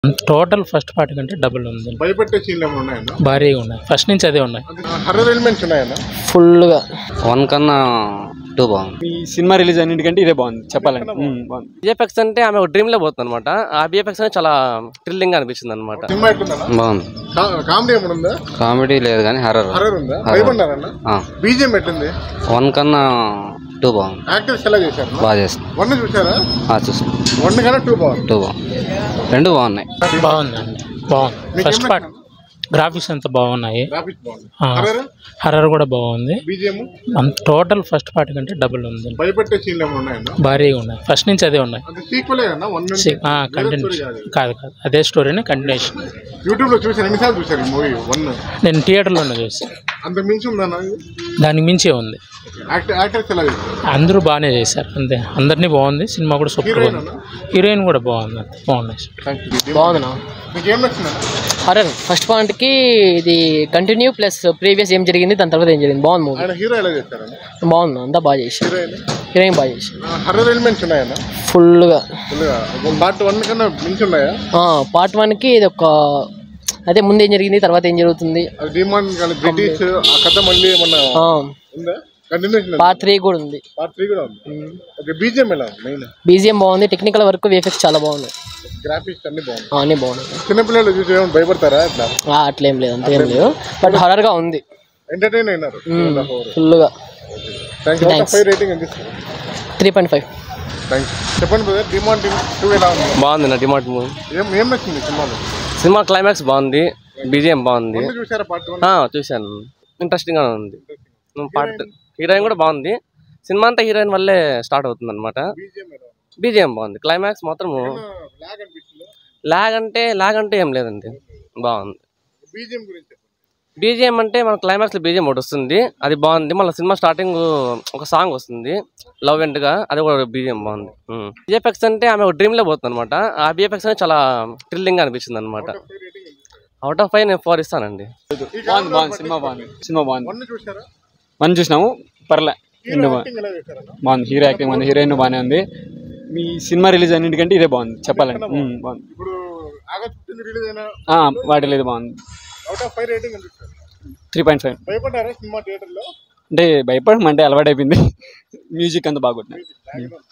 Total first part కంటే double ఉంది భయపెట్టే సీన్లు ఏమైనా ఉన్నాయన్నా భారీగా ఉన్నాయి ఫస్ట్ నుంచి అదే ఉన్నాయి హర్రర్ ఎలిమెంట్స్ ఉన్నాయన్నా ఫుల్గా వన్ కన్నా టూ బాగుంది ఈ సినిమా రిలీజ్ అన్నిటికంటే ఇదే బాగుంది చెప్పాలంటే ఉమ్, బాగుంది బిఎఫ్ఎక్స్ అంటే ఆమె ఒక డ్రీమ్ లో పోతుంది అనమాట ఆ బిఎఫ్ఎక్స్ అనేది చాలా థ్రిల్లింగ్ అనిపించింది అనమాట సినిమా ఎట్లుందన్నా బాగుంది కా- కామెడీ ఏమైనా ఉందా కామెడీ లేదు కానీ హర్రర్ హర్రర్ ఉందా భయపడ్డారన్నా బీజిఎం ఎట్లుంది వన్ కన్నా టూ బాగుంది యాక్టర్స్ ఎలా చేశారు బాగా చేస్తుంది వన్ చూసారా ఆ, చూసాను వన్ కన్నా టూ బాగుంది టూ బాగుంది రెండు బాగున్నాయి బాగుందండి బాగుంది మీకు ఫస్ట్ ఏం పార్ట్ గ్రాఫిక్స్ అంతా బాగున్నాయి గ్రాఫిక్స్ బాగుంది హర్రర్ హర్రర్ కూడా బాగుంది బీజిఎం టోటల్ ఫస్ట్ పార్ట్ కంటే డబుల్ ఉంది భయపెట్టే సీన్లు ఏమైనా ఉన్నాయన్నా భారీగా ఉన్నాయి ఫస్ట్ నుంచి అదే ఉన్నాయి అది సీక్వలే అన్న వన్ నుంచి కంటిన్యూషన్ కాదు కాదు అదే స్టోరీని కంటిన్యూషన్ యూట్యూబ్ లో చూసాను ఎన్నిసార్లు చూసారు ఈ మూవీ వన్ నేను థియేటర్లోనే చూసాను అంత మించి ఉందన్న దానికి మించే ఉంది యాక్టర్ యాక్టర్స్ ఎలా చేశారు అందరూ బాగానే చేశారు అంతే అందరినీ బాగుంది సినిమా కూడా సూపర్ హీరోయిన్ ఉంది హీరోయిన్ కూడా బాగుంది అంతే బాగున్నాయి బాగుంది మీకు ఏం నచ్చిందన్న హర్రర్ ఫస్ట్ పాయింట్కి ఇది కంటిన్యూ ప్లస్ ప్రీవియస్ ఏం జరిగింది దాని తర్వాత ఏం జరిగింది బాగుంది మూవీ ఆయన హీరో ఎలా చేశారన్న బాగుంది అంతా బాగా చేసి హీరోయిన్ హీరోయిన్ బాగా చేసి హర్రర్ ఎలిమెంట్స్ ఉన్నాయన్న ఫుల్గా ఫుల్గా పార్ట్ వన్ కన్నా మించి ఉన్నాయా పార్ట్ వన్కి ఇది ఒక అదే ముందు ఏం జరిగింది తర్వాత ఏం జరుగుతుంది అది డిమాండ్ కానీ బ్రిటిష్ ఆ కథ మళ్ళీ ఏమన్నా ఉందా కంటిన్యూషన్ పార్ట్ త్రీ కూడా ఉంది పార్ట్ త్రీ కూడా ఉంది ఓకే బీజిఎం ఎలా మెయిన్ బీజిఎం బాగుంది టెక్నికల్ వర్క్ విఎఫ్ఎక్స్ చాలా బాగున్నాయి గ్రాఫిక్స్ అన్ని బాగుంది ఆ, అన్నీ బాగున్నాయి చిన్నపిల్లలు చూసి ఏమైనా భయపడతారా ఇట్లా ఆ, అట్లేం లేదు అంత ఏం లేదు బట్ హర్రర్గా ఉంది ఎంటర్టైన్ అయినారు ఫుల్గా thank you Thanks. Five rating ఎంత three point five thank you చెప్పండి బ్రదర్ డిమాండ్ టూ ఎలా ఉంది బాగుంది నా డిమాండ్ మూవీ ఏం ఏం నచ్చింది సినిమాలో సినిమా క్లైమాక్స్ బాగుంది బీజిఎం బాగుంది ముందు చూసారా పార్ట్ వన్ ఆ, చూశాను ఇంట్రెస్టింగ్ గా ఉంది పార్ట్ హీరోయిన్ కూడా బాగుంది సినిమా అంతా హీరోయిన్ వల్లే స్టార్ట్ అవుతుంది అనమాట బీజిఎం ఎలా ఉంది బీజిఎం బాగుంది క్లైమాక్స్ మాత్రం లాగ్ అనిపించింది లాగ్ అంటే లాగ్ అంటే ఏం లేదండి బాగుంది బీజిఎం గురించి చెప్పండి బీజిఎం అంటే మన క్లైమాక్స్ లో బీజిఎం ఒకటి వస్తుంది అది బాగుంది మళ్ళీ సినిమా స్టార్టింగ్ ఒక సాంగ్ వస్తుంది లవ్ ఎండ్ గా అది కూడా బీజిఎం బాగుంది బిఎఫ్ఎక్స్ అంటే ఆమె ఒక డ్రీమ్ లో పోతుంది అనమాట ఆ బిఎఫ్ఎక్స్ అనేది చాలా థ్రిల్లింగ్ అనిపించింది అనమాట అవుట్ ఆఫ్ ఫైవ్ నేను ఫోర్ ఇస్తానండి బాగుంది బాగుంది సినిమా బాగుంది సినిమా బాగుంది వన్ చూసారా మనం చూసినాము పర్లే హీరో రెండు బాగుంది యాక్టింగ్ ఎలా చేశారన్న బాగుంది హీరో యాక్టింగ్ బాగుంది హీరోయిన్ బాగానే ఉంది మీ సినిమా రిలీజ్ అన్నిటికంటే ఇదే బాగుంది చెప్పాలంటే ఉమ్, బాగుంది ఇప్పుడు ఆగస్ట్ ఫిఫ్టీన్ రిలీజ్ అయిన ఆ, వాటి లేదు బాగుంది అవుట్ ఆఫ్ ఫైవ్ రేటింగ్ ఎంత ఇస్తారు త్రీ పాయింట్ ఫైవ్ భయపడ్డారా సినిమా థియేటర్లో అంటే భయపడమంటే అలవాటు అయిపోయింది మ్యూజిక్ అంతా బాగుంటుంది బ్యాక్గ్రౌండ్